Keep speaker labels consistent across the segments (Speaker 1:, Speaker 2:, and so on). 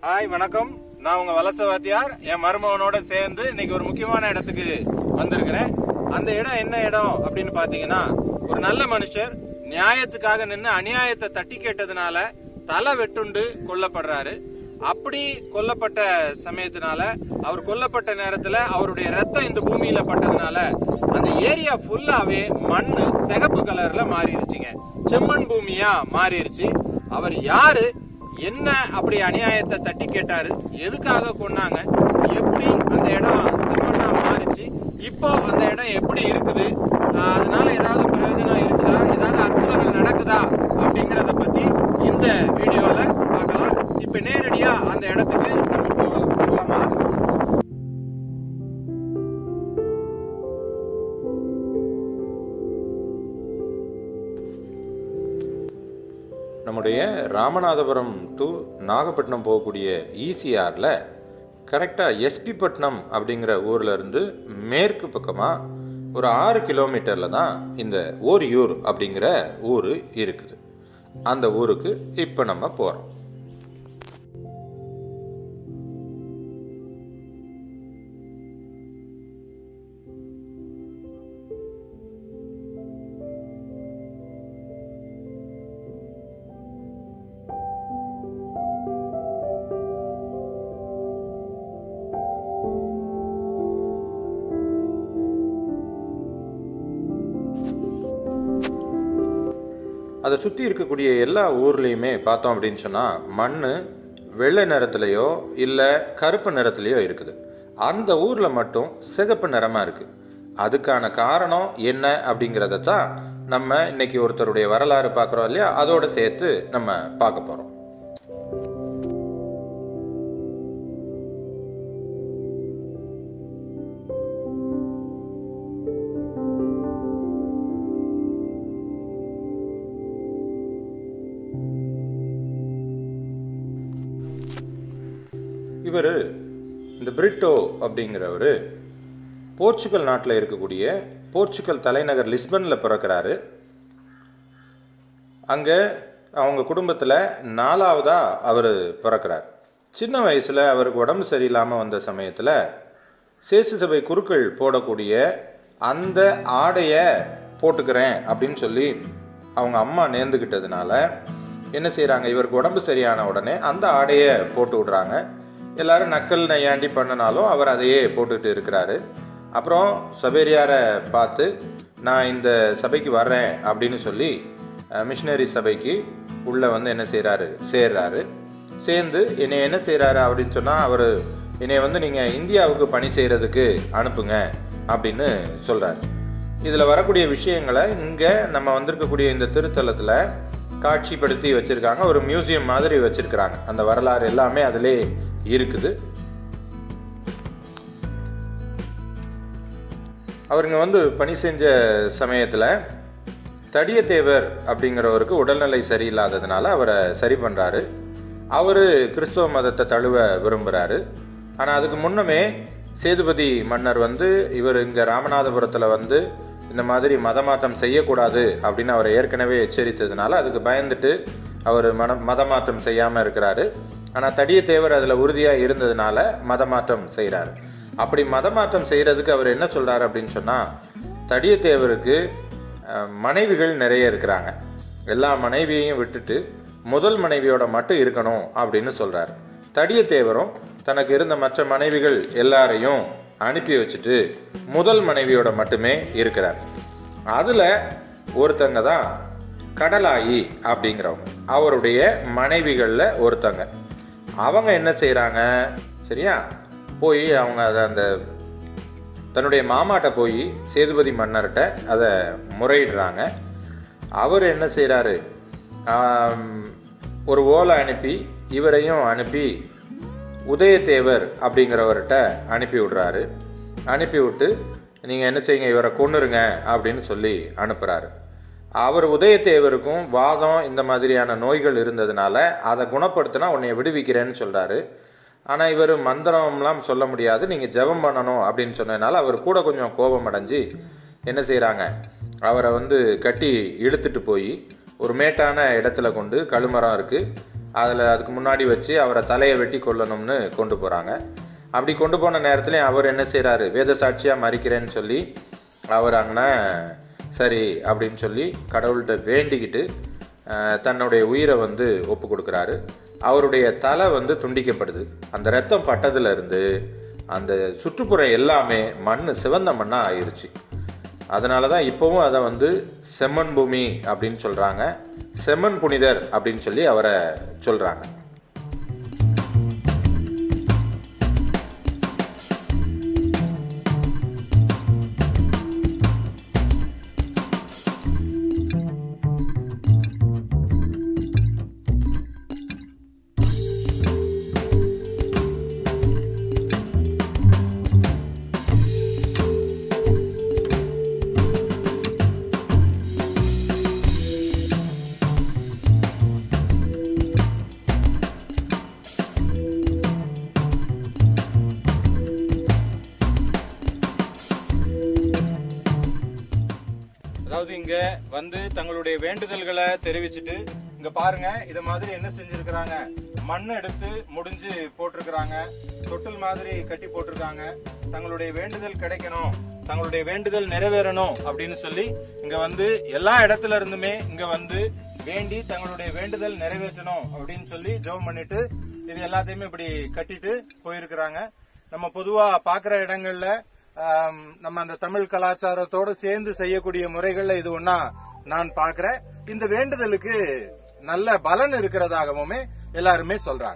Speaker 1: hi வணக்கம் நான் உங்க வலச வாத்தியார் என் மருமகனோட சேர்ந்து இன்னைக்கு ஒரு முக்கியமான இடத்துக்கு வந்திருக்கிறேன் அந்த இடம் என்ன இடம் அப்படின்னு பாத்தீங்கன்னா ஒரு நல்ல மனுஷர் நியாயத்துக்காக நின்று அநியாயத்தை தட்டி கேட்டதுனால தலை வெட்டுண்டு கொல்லப்படுறாரு அப்படி கொல்லப்பட்ட சமயத்தினால அவர் கொல்லப்பட்ட நேரத்துல அவருடைய ரத்தம் இந்த பூமியில பட்டதுனால அந்த ஏரியா ஃபுல்லாவே மண்ணு சிகப்பு கலர்ல மாறிடுச்சுங்க செம்மண் பூமியா மாறிடுச்சு அவர் யாரு என்ன அப்படி அநியாயத்தை தட்டி கேட்டாரு எதுக்காக கொன்னாங்க எப்படி அந்த இடம் செம்மண்ணா மாறிச்சு இப்போ அந்த இடம் எப்படி இருக்குது ஆஹ் அதனால ஏதாவது பிரயோஜனம் இருக்குதா ஏதாவது அற்புதங்கள் நடக்குதா அப்படிங்கறத பத்தி இந்த வீடியோல பார்க்கலாம் இப்ப நேரடியா அந்த இடத்துக்கு நம்ம போகலாம் போலாமா நம்முடைய ராமநாதபுரம் டு நாகப்பட்டினம் போகக்கூடிய ஈசிஆரில் கரெக்டாக எஸ்பி பட்டினம் அப்படிங்கிற ஊர்ல இருந்து மேற்கு பக்கமாக ஒரு ஆறு கிலோமீட்டரில் தான் இந்த ஓரியூர் அப்படிங்கிற ஊர் இருக்குது அந்த ஊருக்கு இப்போ நம்ம போகிறோம் அதை சுற்றி இருக்கக்கூடிய எல்லா ஊர்லேயுமே பார்த்தோம் அப்படின்னு சொன்னால் மண் வெள்ளை நிறத்துலையோ இல்லை கருப்பு நிறத்துலையோ இருக்குது அந்த ஊரில் மட்டும் சிகப்பு நிறமாக இருக்குது அதுக்கான காரணம் என்ன அப்படிங்கிறத தான் நம்ம இன்னைக்கு ஒருத்தருடைய வரலாறு பார்க்குறோம் இல்லையா அதோட சேர்த்து நம்ம பார்க்க போகிறோம் இவர் இந்த பிரிட்டோ அப்படிங்கிறவர் போர்ச்சுகல் நாட்டில் இருக்கக்கூடிய போர்ச்சுகல் தலைநகர் லிஸ்பனில் பிறக்கிறாரு அங்கே அவங்க குடும்பத்தில் நாலாவதாக அவர் பிறக்கிறார் சின்ன வயசில் அவருக்கு உடம்பு சரியில்லாமல் வந்த சமயத்தில் சேசு சபை குருக்கள் போடக்கூடிய அந்த ஆடையை போட்டுக்கிறேன் அப்படின்னு சொல்லி அவங்க அம்மா நேர்ந்துக்கிட்டதுனால என்ன செய்கிறாங்க இவருக்கு உடம்பு சரியான உடனே அந்த ஆடையை போட்டு விடுறாங்க எல்லாரும் நக்கல் நையாண்டி பண்ணினாலும் அவர் அதையே போட்டுக்கிட்டு இருக்கிறாரு அப்புறம் சபேரியாரை பார்த்து நான் இந்த சபைக்கு வர்றேன் அப்படின்னு சொல்லி மிஷினரி சபைக்கு உள்ளே வந்து என்ன செய்கிறாரு சேர்றாரு சேர்ந்து என்னை என்ன செய்கிறாரு அப்படின்னு சொன்னால் அவர் என்னை வந்து நீங்கள் இந்தியாவுக்கு பணி செய்கிறதுக்கு அனுப்புங்க அப்படின்னு சொல்கிறாரு இதில் வரக்கூடிய விஷயங்களை இங்கே நம்ம வந்திருக்கக்கூடிய இந்த திருத்தலத்தில் காட்சிப்படுத்தி வச்சுருக்காங்க ஒரு மியூசியம் மாதிரி வச்சுருக்கிறாங்க அந்த வரலாறு எல்லாமே அதிலே இருக்குது அவருங்க வந்து பணி செஞ்ச சமயத்தில் தடியத்தேவர் அப்படிங்கிறவருக்கு உடல்நிலை சரியில்லாததுனால அவரை சரி பண்ணுறாரு அவர் கிறிஸ்தவ மதத்தை தழுவ விரும்புகிறாரு ஆனால் அதுக்கு முன்னமே சேதுபதி மன்னர் வந்து இவர் இங்கே ராமநாதபுரத்தில் வந்து இந்த மாதிரி மதமாற்றம் செய்யக்கூடாது அப்படின்னு அவரை ஏற்கனவே எச்சரித்ததுனால அதுக்கு பயந்துட்டு அவர் மன மதமாற்றம் செய்யாமல் இருக்கிறாரு ஆனால் தடியத்தேவர் அதில் உறுதியாக இருந்ததுனால மதமாற்றம் செய்கிறார் அப்படி மதமாற்றம் செய்கிறதுக்கு அவர் என்ன சொல்கிறார் அப்படின்னு சொன்னால் தடியத்தேவருக்கு அஹ், மனைவிகள் நிறைய இருக்கிறாங்க எல்லா மனைவியையும் விட்டுட்டு முதல் மனைவியோட மட்டும் இருக்கணும் அப்படின்னு சொல்கிறார் தடியத்தேவரும் தனக்கு இருந்த மற்ற மனைவிகள் எல்லாரையும் அனுப்பி வச்சுட்டு முதல் மனைவியோட மட்டுமே இருக்கிறார் அதில் ஒருத்தங்க தான் கடலாயி அப்படிங்கிறவங்க அவருடைய மனைவிகளில் ஒருத்தங்க அவங்க என்ன செய்கிறாங்க சரியா போய் அவங்க அதை அந்த தன்னுடைய மாமாட்ட போய் சேதுபதி மன்னர்கிட்ட அதை முறையிடுறாங்க அவர் என்ன செய்கிறாரு ஒரு ஓலை அனுப்பி இவரையும் அனுப்பி உதயத்தேவர் அப்படிங்கிறவர்கிட்ட அனுப்பி விடுறாரு அனுப்பி விட்டு நீங்கள் என்ன செய்யுங்க இவரை கொன்னுருங்க அப்படின்னு சொல்லி அனுப்புகிறாரு அவர் உதயத்தேவருக்கும் வாதம் இந்த மாதிரியான நோய்கள் இருந்ததுனால அதை குணப்படுத்தினா உன்னை விடுவிக்கிறேன்னு சொல்கிறாரு ஆனால் இவர் மந்திரம்லாம் சொல்ல முடியாது நீங்கள் ஜெபம் பண்ணணும் அப்படின்னு சொன்னதுனால அவர் கூட கொஞ்சம் கோபம் அடைஞ்சு என்ன செய்கிறாங்க அவரை வந்து கட்டி இழுத்துட்டு போய் ஒரு மேட்டான இடத்துல கொண்டு கழுமரம் இருக்குது அதில் அதுக்கு முன்னாடி வச்சு அவரை தலையை வெட்டி கொல்லணும்னு கொண்டு போகிறாங்க அப்படி கொண்டு போன நேரத்துலையும் அவர் என்ன செய்கிறாரு வேத சாட்சியாக மறிக்கிறேன்னு சொல்லி அவர் அங்கே சரி அப்படின்னு சொல்லி கடவுள்கிட்ட வேண்டிக்கிட்டு அஹ், தன்னுடைய உயிரை வந்து ஒப்பு கொடுக்குறாரு அவருடைய தலை வந்து துண்டிக்கப்படுது அந்த ரத்தம் பட்டதுல இருந்து அந்த சுற்றுப்புறம் எல்லாமே மண் சிவந்த மண்ணாக ஆயிருச்சு அதனால தான் இப்போவும் அதை வந்து செம்மண் பூமி அப்படின்னு சொல்கிறாங்க செம்மண் புனிதர் அப்படின்னு சொல்லி அவரை சொல்கிறாங்க
Speaker 2: அதாவது இங்க வந்து தங்களுடைய வேண்டுதல்களை தெரிவிச்சுட்டு இங்க பாருங்க இத மாதிரி என்ன செஞ்சிருக்கிறாங்க மண் எடுத்து முடிஞ்சு போட்டிருக்கிறாங்க தொட்டில் மாதிரி கட்டி போட்டிருக்காங்க தங்களுடைய வேண்டுதல் கிடைக்கணும் தங்களுடைய வேண்டுதல் நிறைவேறணும் அப்படின்னு சொல்லி இங்க வந்து எல்லா இடத்துல இருந்துமே இங்க வந்து வேண்டி தங்களுடைய வேண்டுதல் நிறைவேற்றணும் அப்படின்னு சொல்லி ஜெபம் பண்ணிட்டு இது எல்லாத்தையுமே இப்படி கட்டிட்டு போயிருக்கிறாங்க நம்ம பொதுவா பாக்குற இடங்கள்ல ஆம், நம்ம அந்த தமிழ் கலாச்சாரத்தோட சேர்ந்து செய்யக்கூடிய முறைகள்ல இது ஒன்னா நான் பாக்குறேன் இந்த வேண்டுதலுக்கு நல்ல பலன் இருக்கிறதாகவுமே எல்லாருமே சொல்றாங்க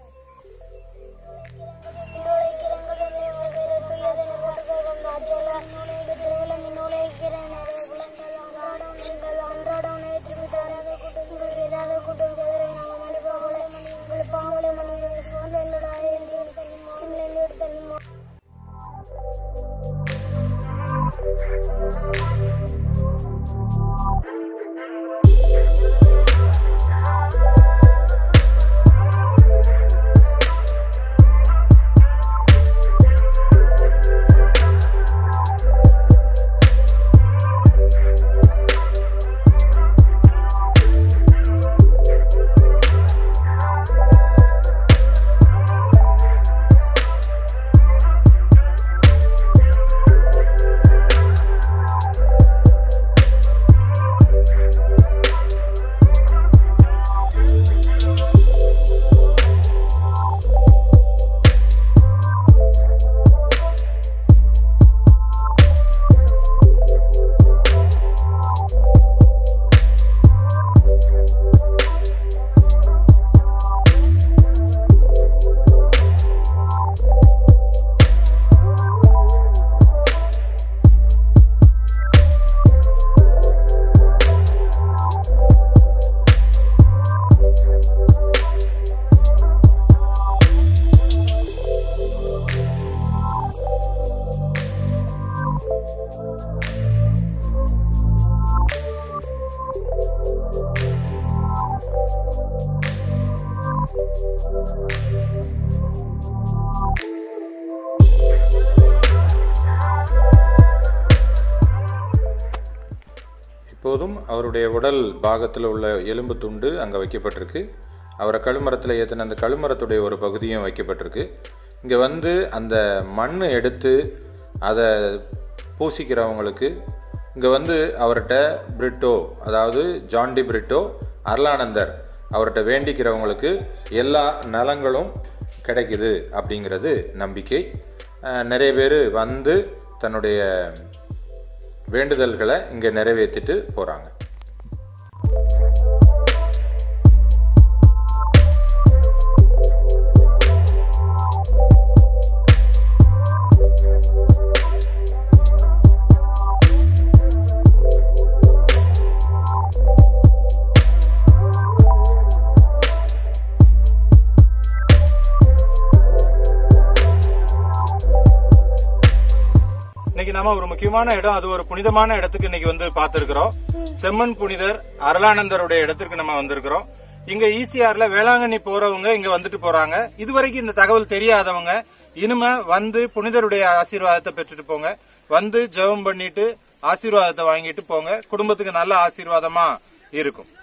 Speaker 1: இப்போதும் அவருடைய உடல் பாகத்தில் உள்ள எலும்பு துண்டு அங்கே வைக்கப்பட்டிருக்கு அவரை கழுமரத்தில் ஏற்றின அந்த கழுமரத்துடைய ஒரு பகுதியும் வைக்கப்பட்டிருக்கு இங்கே வந்து அந்த மண் எடுத்து அதை பூசிக்கிறவங்களுக்கு இங்கே வந்து அவர்கிட்ட பிரிட்டோ அதாவது ஜான்டி பிரிட்டோ அர்லானந்தர் அவர்கிட்ட வேண்டிக்கிறவங்களுக்கு எல்லா நலங்களும் கிடைக்குது அப்படிங்கிறது நம்பிக்கை அஹ் நிறைய பேர் வந்து தன்னுடைய வேண்டுதல்களை இங்கே நிறைவேற்றிட்டு போகிறாங்க
Speaker 2: இன்னைக்கு நம்ம ஒரு முக்கியமான இடம் அது ஒரு புனிதமான இடத்துக்கு இன்னைக்கு வந்து பார்த்திருக்கிறோம் செம்மன் புனிதர் அருளானந்தருடைய இடத்திற்கு நம்ம வந்திருக்கிறோம் இங்க ஈசிஆர்ல வேளாங்கண்ணி போறவங்க இங்க வந்துட்டு போறாங்க இதுவரைக்கும் இந்த தகவல் தெரியாதவங்க இனிமே வந்து புனிதருடைய ஆசீர்வாதத்தை பெற்றுட்டு போங்க வந்து ஜெபம் பண்ணிட்டு ஆசீர்வாதத்தை வாங்கிட்டு போங்க குடும்பத்துக்கு நல்ல ஆசீர்வாதமா இருக்கும்